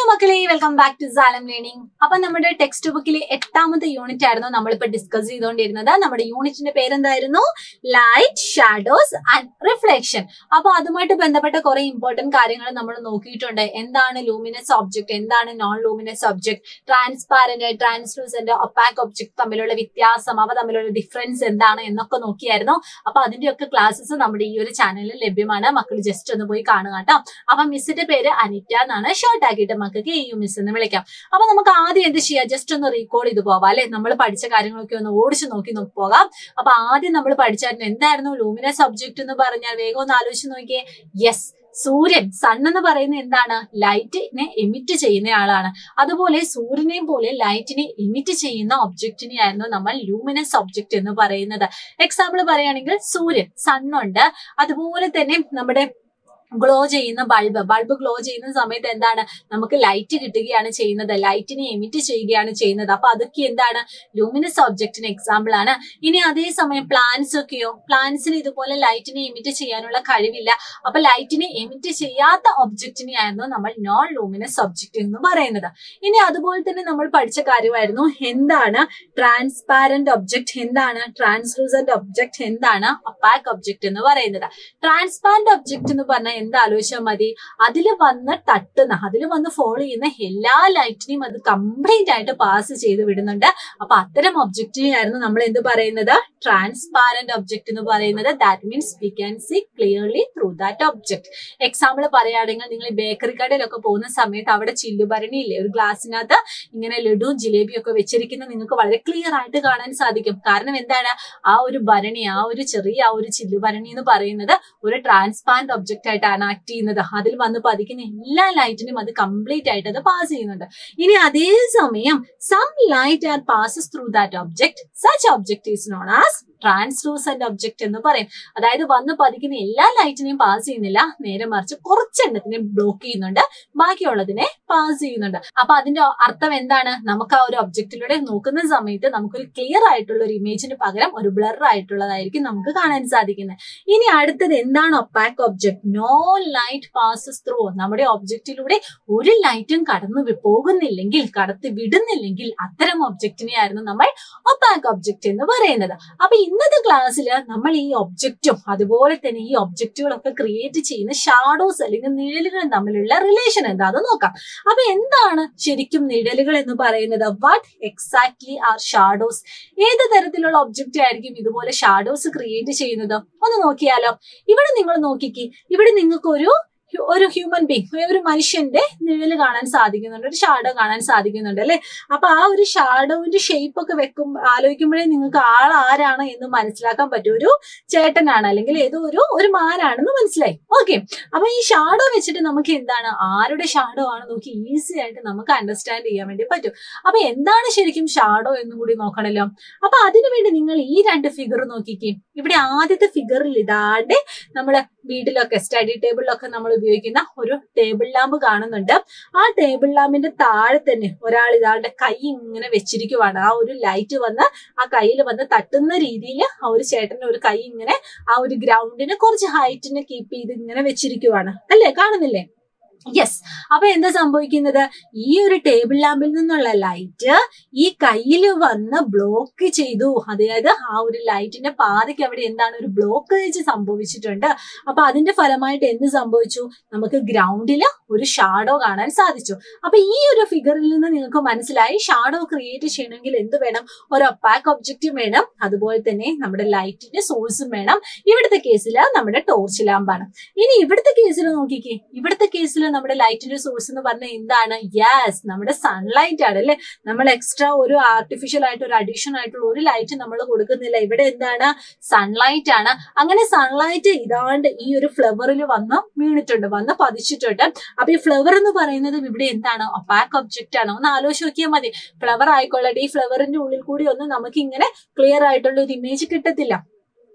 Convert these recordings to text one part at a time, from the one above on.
മക്കളെ welcome back to Salam learning അപ്പൊ നമ്മുടെ ടെക്സ്റ്റ് ബുക്കിലെ എട്ടാമത്തെ യൂണിറ്റ് ആയിരുന്നു നമ്മളിപ്പോ ഡിസ്കസ് ചെയ്തുകൊണ്ടിരുന്നത് നമ്മുടെ യൂണിറ്റിന്റെ പേരെന്തായിരുന്നു ലൈറ്റ് ഷാഡോസ് ആൻഡ് റിഫ്ലക്ഷൻ അപ്പൊ അതുമായിട്ട് ബന്ധപ്പെട്ട കുറെ ഇമ്പോർട്ടന്റ് കാര്യങ്ങൾ നമ്മൾ നോക്കിയിട്ടുണ്ട് എന്താണ് ലൂമിനസ് ഒബ്ജക്ട് എന്താണ് non luminous object transparent translucent opaque object തമ്മിലുള്ള വ്യത്യാസം അവ തമ്മിലുള്ള ഡിഫറൻസ് എന്താണ് എന്നൊക്കെ നോക്കിയായിരുന്നു അപ്പൊ അതിന്റെയൊക്കെ ക്ലാസ്സസ് നമ്മുടെ ഈ ഒരു ചാനലിൽ ലഭ്യമാണ് മക്കൾ ജസ്റ്റ് ഒന്ന് പോയി കാണുക കേട്ടോ അപ്പൊ മിസ്സിന്റെ പേര് അനിറ്റ എന്നാണ് ഷോർട്ട് ആക്കിയിട്ട് മക്കൾക്ക് എ യു മിസ് എന്ന് വിളിക്കാം അപ്പൊ നമുക്ക് ആദ്യം എന്ത് ചെയ്യാം ജസ്റ്റ് ഒന്ന് റീകോൾ ചെയ്ത് പോവാം അല്ലെ നമ്മൾ പഠിച്ച കാര്യങ്ങളൊക്കെ ഒന്ന് ഓടിച്ചു നോക്കി നോക്കി പോകാം അപ്പൊ ആദ്യം നമ്മൾ പഠിച്ചായിരുന്നു എന്തായിരുന്നു ലൂമിനസ് ഒബ്ജക്ട് എന്ന് പറഞ്ഞാൽ വേഗം ഒന്ന് ആലോചിച്ച് നോക്കിയേ യെസ് സൂര്യൻ സൺ എന്ന് പറയുന്നത് എന്താണ് ലൈറ്റിനെ എമിറ്റ് ചെയ്യുന്ന ആളാണ് അതുപോലെ സൂര്യനെയും പോലെ ലൈറ്റിനെ എമിറ്റ് ചെയ്യുന്ന ഒബ്ജക്റ്റിനെ ആയിരുന്നു നമ്മൾ ലൂമിനസ് ഒബ്ജക്റ്റ് എന്ന് പറയുന്നത് എക്സാമ്പിൾ പറയുകയാണെങ്കിൽ സൂര്യൻ സണ്ണുണ്ട് അതുപോലെ തന്നെ നമ്മുടെ ഗ്ലോ ചെയ്യുന്ന ബൾബ് ബൾബ് ഗ്ലോ ചെയ്യുന്ന സമയത്ത് എന്താണ് നമുക്ക് ലൈറ്റ് കിട്ടുകയാണ് ചെയ്യുന്നത് ലൈറ്റിനെ എമിറ്റ് ചെയ്യുകയാണ് ചെയ്യുന്നത് അപ്പൊ അതൊക്കെ എന്താണ് ലൂമിനസ് ഒബ്ജക്റ്റിന് എക്സാമ്പിൾ ആണ് ഇനി അതേസമയം പ്ലാന്റ്സ് ഒക്കെയോ പ്ലാന്റ്സിന് ഇതുപോലെ ലൈറ്റിനെ എമിറ്റ് ചെയ്യാനുള്ള കഴിവില്ല അപ്പൊ ലൈറ്റിനെ എമിറ്റ് ചെയ്യാത്ത ഒബ്ജക്റ്റിനെ ആയിരുന്നു നമ്മൾ നോൺ ലൂമിനസ് ഒബ്ജക്റ്റ് എന്ന് പറയുന്നത് ഇനി അതുപോലെ തന്നെ നമ്മൾ പഠിച്ച കാര്യമായിരുന്നു എന്താണ് ട്രാൻസ്പാരന്റ് ഒബ്ജക്റ്റ് എന്താണ് ട്രാൻസ്ലൂസന്റ് ഒബ്ജക്റ്റ് എന്താണ് ഒപ്പാക് ഒബ്ജക്റ്റ് എന്ന് പറയുന്നത് ട്രാൻസ്പാരന്റ് ഒബ്ജക്റ്റ് എന്ന് പറഞ്ഞാൽ എന്താ ആലോചിച്ചാൽ മതി അതിൽ വന്ന് തട്ടുന്ന അതിൽ വന്ന് ഫോളോ ചെയ്യുന്ന എല്ലാ ലൈറ്റിനെയും അത് കംപ്ലീറ്റ് ആയിട്ട് പാസ് ചെയ്ത് വിടുന്നുണ്ട് അപ്പൊ അത്തരം ഒബ്ജക്റ്റിനെയായിരുന്നു നമ്മൾ എന്ത് പറയുന്നത് ട്രാൻസ്പാരന്റ് ഒബ്ജക്റ്റ് എന്ന് പറയുന്നത് that means we can see clearly through that object example പറയുകയാണെങ്കിൽ നിങ്ങൾ ഈ ബേക്കറി കടയിലൊക്കെ പോകുന്ന സമയത്ത് അവിടെ ചില്ലുഭരണി ഇല്ലേ ഒരു ഗ്ലാസ്സിനകത്ത് ഇങ്ങനെ ലഡുവും ജിലേബിയും ഒക്കെ വെച്ചിരിക്കുന്നത് നിങ്ങൾക്ക് വളരെ ക്ലിയർ ആയിട്ട് കാണാൻ സാധിക്കും കാരണം എന്താണ് ആ ഒരു ഭരണി ആ ഒരു ചെറിയ ആ ഒരു ചില്ലുഭരണി എന്ന് പറയുന്നത് ഒരു ട്രാൻസ്പാരന്റ് ഒബ്ജക്റ്റ് ആയിട്ടാണ് ആക്ട് ചെയ്യുന്നത് അതിൽ വന്ന് പതിക്കുന്ന എല്ലാ ലൈറ്റിനും അത് കംപ്ലീറ്റ് ആയിട്ട് അത് പാസ് ചെയ്യുന്നുണ്ട് ഇനി അതേ സമയം some light are passes through that object such object is non as translucent object എന്ന് പറയും അതായത് വന്ന് പതിക്കുന്ന എല്ലാ ലൈറ്റിനെയും പാസ് ചെയ്യുന്നില്ല നേരെ മറിച്ച് കുറച്ചെണ്ണത്തിനെ ബ്ലോക്ക് ചെയ്യുന്നുണ്ട് ബാക്കിയുള്ളതിനെ പാസ് ചെയ്യുന്നുണ്ട് അപ്പൊ അതിന്റെ അർത്ഥം എന്താണ് നമുക്ക് ആ ഒരു ഒബ്ജക്റ്റിലൂടെ നോക്കുന്ന സമയത്ത് നമുക്കൊരു ക്ലിയർ ആയിട്ടുള്ള ഒരു ഇമേജിന് പകരം ഒരു ബ്ലർ ആയിട്ടുള്ളതായിരിക്കും നമുക്ക് കാണാൻ സാധിക്കുന്നത് ഇനി അടുത്തത് എന്താണ് opaque object no light passes through നമ്മുടെ ഒബ്ജക്റ്റിലൂടെ ഒരു ലൈറ്റും കടന്നു വി- പോകുന്നില്ലെങ്കിൽ കടത്തി വിടുന്നില്ലെങ്കിൽ അത്തരം ഒബ്ജക്റ്റിനെ ആയിരുന്നു നമ്മൾ ഒപ്പാക് ഒബ്ജക്റ്റ് എന്ന് പറയുന്നത് അപ്പൊ ഇന്നത്തെ ക്ലാസ്സിൽ നമ്മൾ ഈ ഒബ്ജക്റ്റും അതുപോലെ തന്നെ ഈ ഒബ്ജക്റ്റുകളൊക്കെ ക്രിയേറ്റ് ചെയ്യുന്ന ഷാഡോസ് അല്ലെങ്കിൽ നിഴലുകൾ തമ്മിലുള്ള റിലേഷൻ എന്താന്ന് നോക്കാം അപ്പൊ എന്താണ് ശരിക്കും നിഴലുകൾ എന്ന് പറയുന്നത് വാട്ട് എക്സാക്ട്ലി ആർ ഷാഡോസ് ഏത് തരത്തിലുള്ള ഒബ്ജക്റ്റ് ആയിരിക്കും ഇതുപോലെ ഷാഡോസ് ക്രിയേറ്റ് ചെയ്യുന്നത് ഒന്ന് നോക്കിയാലോ ഇവിടെ നിങ്ങൾ നോക്കിക്കേ ഇവിടെ നിങ്ങൾക്ക് ഒരു ഒരു ഹ്യൂമൻ ബീങ് ഒരു മനുഷ്യന്റെ നിഴല് കാണാൻ സാധിക്കുന്നുണ്ട് ഒരു ഷാഡോ കാണാൻ സാധിക്കുന്നുണ്ട് അല്ലെ അപ്പൊ ആ ഒരു ഷാഡോവിന്റെ ഷേപ്പ് ഒക്കെ വെക്കും ആലോചിക്കുമ്പോഴേ നിങ്ങൾക്ക് ആൾ ആരാണ് എന്ന് മനസ്സിലാക്കാൻ പറ്റും ഒരു ചേട്ടനാണ് അല്ലെങ്കിൽ ഏതോ ഒരു ഒരു മാനാണെന്ന് മനസ്സിലായി ഓക്കെ അപ്പൊ ഈ ഷാഡോ വെച്ചിട്ട് നമുക്ക് എന്താണ് ആരുടെ ഷാഡോ ആണ് നോക്കി ഈസി ആയിട്ട് നമുക്ക് അണ്ടർസ്റ്റാൻഡ് ചെയ്യാൻ വേണ്ടി പറ്റും അപ്പൊ എന്താണ് ശരിക്കും ഷാഡോ എന്നും കൂടി നോക്കണല്ലോ അപ്പൊ അതിനുവേണ്ടി നിങ്ങൾ ഈ രണ്ട് ഫിഗർ നോക്കിക്കേ ഇവിടെ ആദ്യത്തെ ഫിഗറിൽ ഇതാണ്ട് നമ്മള് വീട്ടിലൊക്കെ സ്റ്റഡി ടേബിളിലൊക്കെ നമ്മൾ ഉപയോഗിക്കുന്ന ഒരു ടേബിൾ ലാമ്പ് കാണുന്നുണ്ട് ആ ടേബിൾ ലാമ്പിന്റെ താഴെ തന്നെ ഒരാൾ ഇതാളുടെ കൈ ഇങ്ങനെ വെച്ചിരിക്കുവാണ് ആ ഒരു ലൈറ്റ് വന്ന് ആ കയ്യിൽ വന്ന് തട്ടുന്ന രീതിയിൽ ആ ഒരു ചേട്ടന് ഒരു കൈ ഇങ്ങനെ ആ ഒരു ഗ്രൗണ്ടിന് കുറച്ച് ഹൈറ്റിന് കീപ്പ് ചെയ്ത് ഇങ്ങനെ വെച്ചിരിക്കുവാണ് അല്ലേ കാണുന്നില്ലേ യെസ് അപ്പൊ എന്താ സംഭവിക്കുന്നത് ഈ ഒരു ടേബിൾ ലാമ്പിൽ നിന്നുള്ള ലൈറ്റ് ഈ കയ്യിൽ വന്ന് ബ്ലോക്ക് ചെയ്തു അതായത് ആ ഒരു ലൈറ്റിന്റെ പാതയ്ക്ക് അവിടെ എന്താണ് ഒരു ബ്ലോക്കേജ് സംഭവിച്ചിട്ടുണ്ട് അപ്പൊ അതിന്റെ ഫലമായിട്ട് എന്ത് സംഭവിച്ചു നമുക്ക് ഗ്രൗണ്ടിൽ ഒരു ഷാഡോ കാണാൻ സാധിച്ചു അപ്പൊ ഈ ഒരു ഫിഗറിൽ നിന്ന് നിങ്ങൾക്ക് മനസ്സിലായി ഷാഡോ ക്രിയേറ്റ് ചെയ്യണമെങ്കിൽ എന്ത് വേണം ഒരു ഒപ്പാക് ഒബ്ജക്റ്റും വേണം അതുപോലെ തന്നെ നമ്മുടെ ലൈറ്റിന്റെ സോഴ്സും വേണം ഇവിടുത്തെ കേസിൽ നമ്മുടെ ടോർച്ച് ലാമ്പാണ് ഇനി ഇവിടുത്തെ കേസിൽ നോക്കിക്കേ ഇവിടുത്തെ കേസിൽ നമ്മുടെ ലൈറ്റിന്റെ സോഴ്സ് എന്ന് പറഞ്ഞാൽ എന്താണ് യെസ് നമ്മുടെ സൺലൈറ്റ് ആണ് അല്ലെ നമ്മൾ എക്സ്ട്രാ ഒരു ആർട്ടിഫിഷ്യൽ ആയിട്ട് ഒരു അഡീഷൻ ആയിട്ടുള്ള ഒരു ലൈറ്റ് നമ്മൾ കൊടുക്കുന്നില്ല ഇവിടെ എന്താണ് സൺലൈറ്റ് ആണ് അങ്ങനെ സൺലൈറ്റ് ഇതാണ്ട് ഈ ഒരു ഫ്ലവറിൽ വന്ന് വീണിട്ടുണ്ട് വന്ന് പതിച്ചിട്ടുണ്ട് അപ്പൊ ഈ ഫ്ലവർ എന്ന് പറയുന്നത് ഇവിടെ എന്താണ് ഒപ്പാക് ഒബ്ജക്റ്റ് ആണ് ഒന്ന് ആലോചിച്ച് നോക്കിയാൽ മതി ഫ്ലവർ ആയിക്കൊള്ളട്ടെ ഈ ഫ്ലവറിന്റെ ഉള്ളിൽ കൂടി ഒന്നും നമുക്ക് ഇങ്ങനെ ക്ലിയർ ആയിട്ടുള്ള ഒരു ഇമേജ് കിട്ടത്തില്ല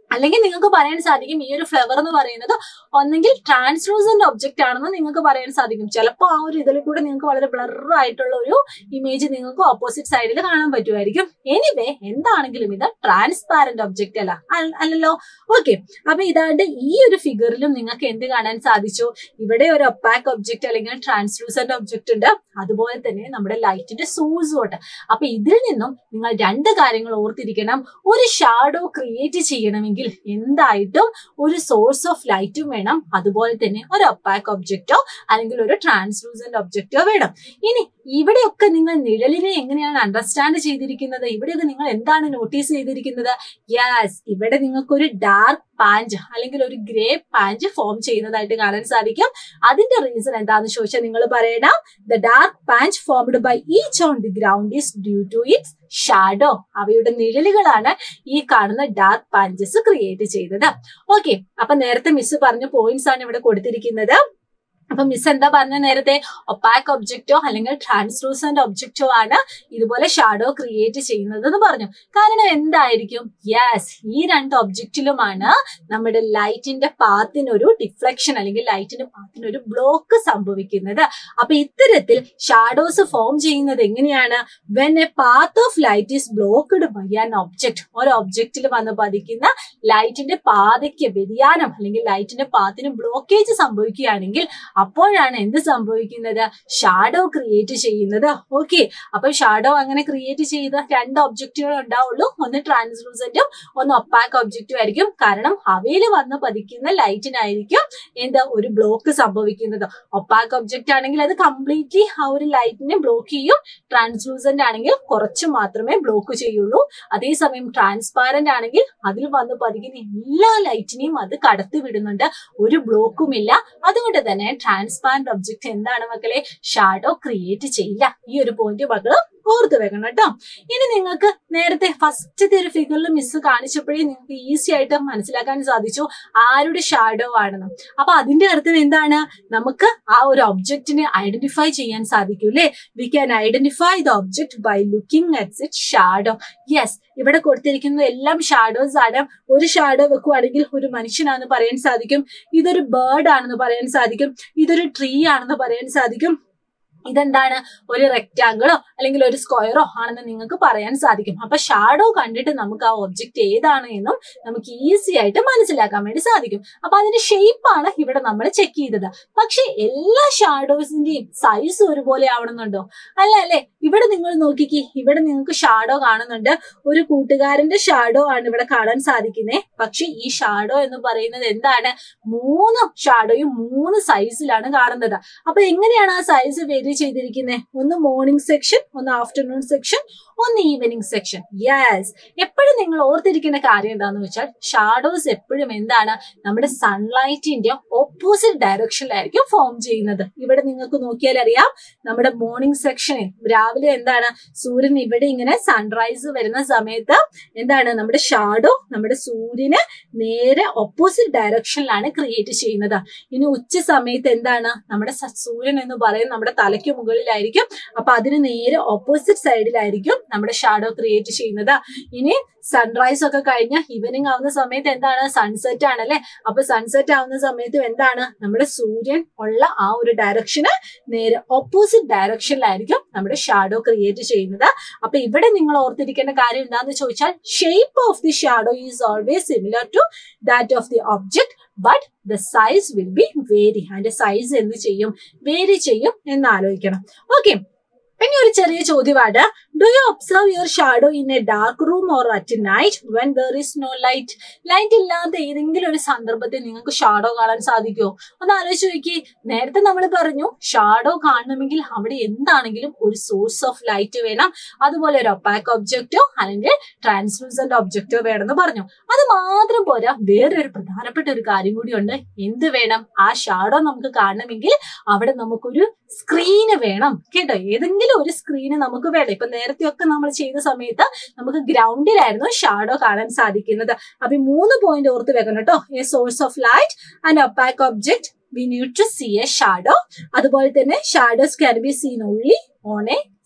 അല്ലെങ്കിൽ നിങ്ങൾക്ക് പറയാൻ സാധിക്കും ഈ ഒരു ഫ്ലവർ എന്ന് പറയുന്നത് ഒന്നെങ്കിൽ ട്രാൻസ്ലൂസന്റ് ഒബ്ജക്റ്റ് ആണെന്ന് നിങ്ങൾക്ക് പറയാൻ സാധിക്കും ചിലപ്പോൾ ആ ഒരു ഇതിൽ കൂടെ നിങ്ങൾക്ക് വളരെ ബ്ലർ ആയിട്ടുള്ള ഒരു ഇമേജ് നിങ്ങൾക്ക് ഓപ്പോസിറ്റ് സൈഡിൽ കാണാൻ പറ്റുമായിരിക്കും എനിവേ എന്താണെങ്കിലും ഇത് ട്രാൻസ്പാരന്റ് ഒബ്ജക്റ്റ് അല്ല അൽ- അല്ലല്ലോ ഓക്കെ അപ്പൊ ഇതാണ്ട് ഈ ഒരു ഫിഗറിലും നിങ്ങൾക്ക് എന്ത് കാണാൻ സാധിച്ചു ഇവിടെ ഒരു ഒപ്പാക്ക് ഒബ്ജക്റ്റ് അല്ലെങ്കിൽ ട്രാൻസ്ലൂസന്റ് ഒബ്ജക്റ്റ് ഉണ്ട് അതുപോലെ തന്നെ നമ്മുടെ ലൈറ്റിന്റെ സോഴ്സും ഉണ്ട് അപ്പൊ ഇതിൽ നിന്നും നിങ്ങൾ രണ്ട് കാര്യങ്ങൾ ഓർത്തിരിക്കണം ഒരു ഷാഡോ ക്രിയേറ്റ് ചെയ്യണമെങ്കിൽ എന്തായിട്ടും ഒരു സോഴ്സ് ഓഫ് ലൈറ്റും വേണം അതുപോലെ തന്നെ ഒരു ഒപ്പാക്ക് ഒബ്ജക്റ്റോ അല്ലെങ്കിൽ ഒരു ട്രാൻസ്ലൂസന്റ് ഒബ്ജക്റ്റോ വേണം ഇനി ഇവിടെയൊക്കെ നിങ്ങൾ നിഴലിനെ എങ്ങനെയാണ് അണ്ടർസ്റ്റാൻഡ് ചെയ്തിരിക്കുന്നത് ഇവിടെയൊക്കെ നിങ്ങൾ എന്താണ് നോട്ടീസ് ചെയ്തിരിക്കുന്നത് യെസ് ഇവിടെ നിങ്ങൾക്കൊരു ഡാർക്ക് പാഞ്ച് അല്ലെങ്കിൽ ഒരു ഗ്രേ പാഞ്ച് ഫോം ചെയ്യുന്നതായിട്ട് കാണാൻ സാധിക്കും അതിന്റെ റീസൺ എന്താണെന്ന് ചോദിച്ചാൽ നിങ്ങൾ പറയണം the dark patch formed by each on the ground is due to its shadow അവയുടെ നിഴലുകളാണ് ഈ കാണുന്ന ഡാർക്ക് പാഞ്ചസ് ക്രിയേറ്റ് ചെയ്തത് ഓക്കെ അപ്പൊ നേരത്തെ മിസ് പറഞ്ഞ പോയിന്റ്സ് ആണ് ഇവിടെ കൊടുത്തിരിക്കുന്നത് അപ്പൊ മിസ് എന്താ പറഞ്ഞ നേരത്തെ ഒപ്പാക്ക് ഒബ്ജക്റ്റോ അല്ലെങ്കിൽ ട്രാൻസ്ലൂസന്റ് ഒബ്ജക്റ്റോ ആണ് ഇതുപോലെ ഷാഡോ ക്രിയേറ്റ് ചെയ്യുന്നത് എന്ന് പറഞ്ഞു കാരണം എന്തായിരിക്കും യെസ് ഈ രണ്ട് ഒബ്ജക്റ്റിലുമാണ് നമ്മുടെ ലൈറ്റിന്റെ പാത്തിനൊരു ഡിഫ്ലക്ഷൻ അല്ലെങ്കിൽ ലൈറ്റിന്റെ പാത്തിനൊരു ബ്ലോക്ക് സംഭവിക്കുന്നത് അപ്പൊ ഇത്തരത്തിൽ ഷാഡോസ് ഫോം ചെയ്യുന്നത് എങ്ങനെയാണ് when a path of light is blocked by an object ഒരു ഒബ്ജക്റ്റിൽ വന്ന് പതിക്കുന്ന ലൈറ്റിന്റെ പാതയ്ക്ക് വ്യതിയാനം അല്ലെങ്കിൽ ലൈറ്റിന്റെ പാത്തിന് ബ്ലോക്കേജ് സംഭവിക്കുകയാണെങ്കിൽ അപ്പോഴാണ് എന്ത് സംഭവിക്കുന്നത് ഷാഡോ ക്രിയേറ്റ് ചെയ്യുന്നത് ഓക്കെ അപ്പൊ ഷാഡോ അങ്ങനെ ക്രിയേറ്റ് ചെയ്ത രണ്ട് ഒബ്ജക്റ്റുകൾ ഉണ്ടാവുള്ളൂ ഒന്ന് ട്രാൻസ്ലൂസന്റും ഒന്ന് ഒപ്പാക്ക് ഒബ്ജക്റ്റും ആയിരിക്കും കാരണം അവയിൽ വന്ന് പതിക്കുന്ന ലൈറ്റിനായിരിക്കും എന്താ ഒരു ബ്ലോക്ക് സംഭവിക്കുന്നത് ഒപ്പാക്ക് ഒബ്ജക്റ്റ് ആണെങ്കിൽ അത് കംപ്ലീറ്റ്ലി ആ ഒരു ലൈറ്റിനെ ബ്ലോക്ക് ചെയ്യും ട്രാൻസ്ലൂസന്റ് ആണെങ്കിൽ കുറച്ച് മാത്രമേ ബ്ലോക്ക് ചെയ്യുള്ളൂ അതേസമയം ട്രാൻസ്പാരന്റ് ആണെങ്കിൽ അതിൽ വന്ന് പതിക്കുന്ന എല്ലാ ലൈറ്റിനെയും അത് കടത്തി വിടുന്നുണ്ട് ഒരു ബ്ലോക്കും ഇല്ല അതുകൊണ്ട് തന്നെ ട്രാൻസ്പാരന്റ് ഒബ്ജക്റ്റ് എന്താണ് മക്കളെ ഷാഡോ ക്രിയേറ്റ് ചെയ്യില്ല ഈ ഒരു പോയിന്റ് മക്കള് ഓർത്ത് വെക്കണം കേട്ടോ ഇനി നിങ്ങൾക്ക് നേരത്തെ ഫസ്റ്റത്തെ ഒരു ഫിഗറിൽ മിസ് കാണിച്ചപ്പോഴേ നിങ്ങൾക്ക് ഈസി ആയിട്ട് മനസ്സിലാക്കാൻ സാധിച്ചു ആരുടെ ഷാഡോ ആണെന്ന് അപ്പൊ അതിന്റെ അർത്ഥം എന്താണ് നമുക്ക് ആ ഒരു ഒബ്ജക്റ്റിനെ ഐഡന്റിഫൈ ചെയ്യാൻ സാധിക്കും അല്ലേ we can identify the object by looking at it shadow yes ഇവിടെ കൊടുത്തിരിക്കുന്നത് എല്ലാം ഷാഡോസ് ആണ് ഒരു ഷാഡോ വെക്കുവാണെങ്കിൽ ഒരു മനുഷ്യനാണെന്ന് പറയാൻ സാധിക്കും ഇതൊരു ബേർഡ് ആണെന്ന് പറയാൻ സാധിക്കും ഇതൊരു ട്രീ ആണെന്ന് പറയാൻ സാധിക്കും ഇതെന്താണ് ഒരു റെക്റ്റാങ്കിളോ അല്ലെങ്കിൽ ഒരു സ്ക്വയറോ ആണെന്ന് നിങ്ങൾക്ക് പറയാൻ സാധിക്കും അപ്പൊ ഷാഡോ കണ്ടിട്ട് നമുക്ക് ആ ഒബ്ജക്റ്റ് ഏതാണ് എന്നും നമുക്ക് ഈസി ആയിട്ട് മനസ്സിലാക്കാൻ വേണ്ടി സാധിക്കും അപ്പൊ അതിന്റെ ഷേപ്പ് ആണ് ഇവിടെ നമ്മൾ ചെക്ക് ചെയ്തത് പക്ഷെ എല്ലാ ഷാഡോസിന്റെയും സൈസ് ഒരുപോലെ ആവണമെന്നുണ്ടോ അല്ല അല്ലെ ഇവിടെ നിങ്ങൾ നോക്കിക്കേ ഇവിടെ നിങ്ങൾക്ക് ഷാഡോ കാണുന്നുണ്ട് ഒരു കൂട്ടുകാരന്റെ ഷാഡോ ആണ് ഇവിടെ കാണാൻ സാധിക്കുന്നത് പക്ഷെ ഈ ഷാഡോ എന്ന് പറയുന്നത് എന്താണ് മൂന്ന് ഷാഡോയും മൂന്ന് സൈസിലാണ് കാണുന്നത് അപ്പൊ എങ്ങനെയാണ് ആ സൈസ് വേരി ചെയ്തിരിക്കുന്നത് ഒന്ന് മോർണിംഗ് സെക്ഷൻ ഒന്ന് ആഫ്റ്റർനൂൺ സെക്ഷൻ ഒന്ന് ഈവനിങ് സെക്ഷൻ യെസ് എപ്പോഴും നിങ്ങൾ ഓർത്തിരിക്കേണ്ട കാര്യം എന്താന്ന് വെച്ചാൽ ഷാഡോസ് എപ്പോഴും എന്താണ് നമ്മുടെ സൺലൈറ്റിന്റെ ഓപ്പോസിറ്റ് ഡയറക്ഷനിലായിരിക്കും ഫോം ചെയ്യുന്നത് ഇവിടെ നിങ്ങൾക്ക് നോക്കിയാൽ അറിയാം നമ്മുടെ മോർണിംഗ് സെക്ഷനിൽ രാവിലെ എന്താണ് സൂര്യൻ ഇവിടെ ഇങ്ങനെ സൺറൈസ് വരുന്ന സമയത്ത് എന്താണ് നമ്മുടെ ഷാഡോ നമ്മുടെ സൂര്യന് നേരെ ഓപ്പോസിറ്റ് ഡയറക്ഷനിലാണ് ക്രിയേറ്റ് ചെയ്യുന്നത് ഇനി ഉച്ച സമയത്ത് എന്താണ് നമ്മുടെ സ- സൂര്യൻ എന്ന് പറയുന്നത് നമ്മുടെ തലയ്ക്ക് മുകളിലായിരിക്കും അപ്പൊ അതിന് നേരെ ഓപ്പോസിറ്റ് സൈഡിലായിരിക്കും നമ്മുടെ ഷാഡോ ക്രിയേറ്റ് ചെയ്യുന്നത് ഇനി സൺറൈസ് ഒക്കെ കഴിഞ്ഞ് ഈവനിങ് ആവുന്ന സമയത്ത് എന്താണ് സൺസെറ്റ് ആണല്ലേ അപ്പൊ സൺസെറ്റ് ആവുന്ന സമയത്തും എന്താണ് നമ്മുടെ സൂര്യൻ ഉള്ള ആ ഒരു ഡയറക്ഷന് നേരെ ഓപ്പോസിറ്റ് ഡയറക്ഷനിലായിരിക്കും നമ്മുടെ ഷാഡോ ക്രിയേറ്റ് ചെയ്യുന്നത് അപ്പൊ ഇവിടെ നിങ്ങൾ ഓർത്തിരിക്കേണ്ട കാര്യം എന്താണെന്ന് ചോദിച്ചാൽ shape of the shadow is always similar to that of the object but the size will be vary അതിന്റെ സൈസ് എന്ത് ചെയ്യും വേരി ചെയ്യും എന്ന് ആലോചിക്കണം ഓക്കെ പിന്നെ ഒരു ചെറിയ ചോദ്യമാണ് do you observe your shadow in a dark room or at night when there is no light light ഇല്ലാത്ത ഏതെങ്കിലും ഒരു സന്ദർഭത്തിൽ നിങ്ങൾക്ക് ഷാഡോ കാണാൻ സാധിക്കുമോ ഒന്ന് ആലോചിച്ച് നോക്കി നേരത്തെ നമ്മൾ പറഞ്ഞു ഷാഡോ കാണണമെങ്കിൽ അവിടെ എന്താണെങ്കിലും ഒരു സോഴ്സ് ഓഫ് ലൈറ്റ് വേണം അതുപോലെ ഒരു ഒപ്പാക്ക് ഒബ്ജക്റ്റോ അല്ലെങ്കിൽ ട്രാൻസ്ലൂസന്റ് ഒബ്ജക്റ്റോ വേണമെന്ന് പറഞ്ഞു അത് മാത്രം പോരാ വേറൊരു പ്രധാനപ്പെട്ട ഒരു കാര്യം കൂടിയുണ്ട് എന്ത് വേണം ആ ഷാഡോ നമുക്ക് കാണണമെങ്കിൽ അവിടെ നമുക്കൊരു സ്ക്രീന് വേണം കേട്ടോ ഏതെങ്കിലും ഒരു സ്ക്രീന് നമുക്ക് വേണം ഇപ്പൊ നേരത്തെ ഒക്കെ നമ്മൾ ചെയ്ത സമയത്ത് നമുക്ക് ഗ്രൗണ്ടിലായിരുന്നു ഷാഡോ കാണാൻ സാധിക്കുന്നത് അപ്പൊ ഈ മൂന്ന് പോയിന്റ് ഓർത്ത് വെക്കണം കേട്ടോ a source of light and opaque object we need to see a shadow അതുപോലെ തന്നെ shadows can be seen only on a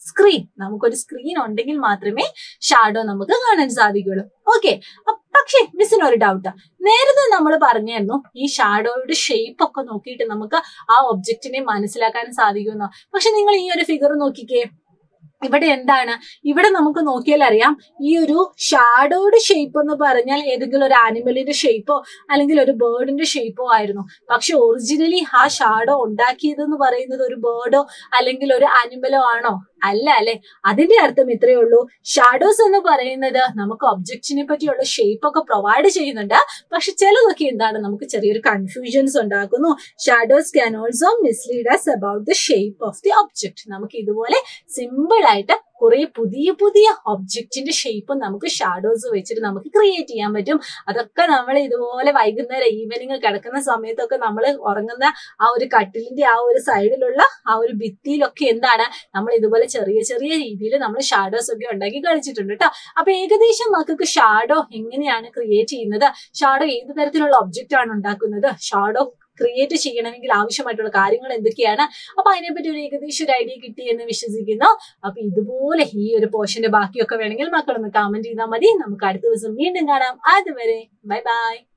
screen നമുക്കൊരു സ്ക്രീൻ ഉണ്ടെങ്കിൽ മാത്രമേ ഷാഡോ നമുക്ക് കാണാൻ സാധിക്കുള്ളൂ ഓക്കെ പക്ഷേ മിസ്സിന് ഒരു ഡൗട്ട് നേരത്തെ നമ്മൾ പറഞ്ഞായിരുന്നു ഈ ഷാഡോയുടെ ഷേപ്പ് ഒക്കെ നോക്കിയിട്ട് നമുക്ക് ആ ഒബ്ജക്റ്റിനെ മനസ്സിലാക്കാൻ സാധിക്കുന്നു പക്ഷെ നിങ്ങൾ ഈ ഒരു ഫിഗർ നോക്കിക്കേ ഇവിടെ എന്താണ് ഇവിടെ നമുക്ക് നോക്കിയാൽ അറിയാം ഈ ഒരു ഷാഡോയുടെ ഷേപ്പ് എന്ന് പറഞ്ഞാൽ ഏതെങ്കിലും ഒരു ആനിമലിന്റെ ഷേപ്പോ അല്ലെങ്കിൽ ഒരു ബേർഡിന്റെ ഷേപ്പോ ആയിരുന്നു പക്ഷെ ഒറിജിനലി ആ ഷാഡോ ഉണ്ടാക്കിയതെന്ന് പറയുന്നത് ഒരു ബേർഡോ അല്ലെങ്കിൽ ഒരു ആനിമലോ ആണോ അല്ല അല്ലെ അതിന്റെ അർത്ഥം ഇത്രയേ ഉള്ളൂ ഷാഡോസ് എന്ന് പറയുന്നത് നമുക്ക് ഒബ്ജക്റ്റിനെ പറ്റിയുള്ള ഷേപ്പ് ഒക്കെ പ്രൊവൈഡ് ചെയ്യുന്നുണ്ട് പക്ഷെ ചിലതൊക്കെ എന്താണ് നമുക്ക് ചെറിയൊരു കൺഫ്യൂഷൻസ് ഉണ്ടാക്കുന്നു shadows can also mislead us about the shape of the object നമുക്ക് ഇതുപോലെ സിമ്പിൾ ആയിട്ട് കുറെ പുതിയ പുതിയ ഒബ്ജക്റ്റിന്റെ ഷേപ്പ് നമുക്ക് ഷാഡോസ് വെച്ചിട്ട് നമുക്ക് ക്രിയേറ്റ് ചെയ്യാൻ പറ്റും അതൊക്കെ നമ്മൾ ഇതുപോലെ വൈകുന്നേരം ഈവനിങ് കിടക്കുന്ന സമയത്തൊക്കെ നമ്മൾ ഉറങ്ങുന്ന ആ ഒരു കട്ടിലിന്റെ ആ ഒരു സൈഡിലുള്ള ആ ഒരു ഭിത്തിയിലൊക്കെ എന്താണ് നമ്മൾ ഇതുപോലെ ചെറിയ ചെറിയ രീതിയിൽ നമ്മൾ ഷാഡോസ് ഒക്കെ ഉണ്ടാക്കി കളിച്ചിട്ടുണ്ട് കേട്ടോ അപ്പൊ ഏകദേശം മക്കൾക്ക് ഷാഡോ എങ്ങനെയാണ് ക്രിയേറ്റ് ചെയ്യുന്നത് ഷാഡോ ഏത് തരത്തിലുള്ള ഒബ്ജക്റ്റ് ആണ് ഉണ്ടാക്കുന്നത് ഷാഡോ ക്രിയേറ്റ് ചെയ്യണമെങ്കിൽ ആവശ്യമായിട്ടുള്ള കാര്യങ്ങൾ എന്തൊക്കെയാണ് അപ്പൊ അതിനെപ്പറ്റി ഒരു ഏകദേശം ഒരു ഐഡിയ കിട്ടി എന്ന് വിശ്വസിക്കുന്നു അപ്പൊ ഇതുപോലെ ഈ ഒരു പോർഷന്റെ ബാക്കിയൊക്കെ വേണമെങ്കിൽ മക്കളൊന്ന് കമന്റ് ചെയ്താൽ മതി നമുക്ക് അടുത്ത ദിവസം വീണ്ടും കാണാം അതുവരെ ബൈ ബൈ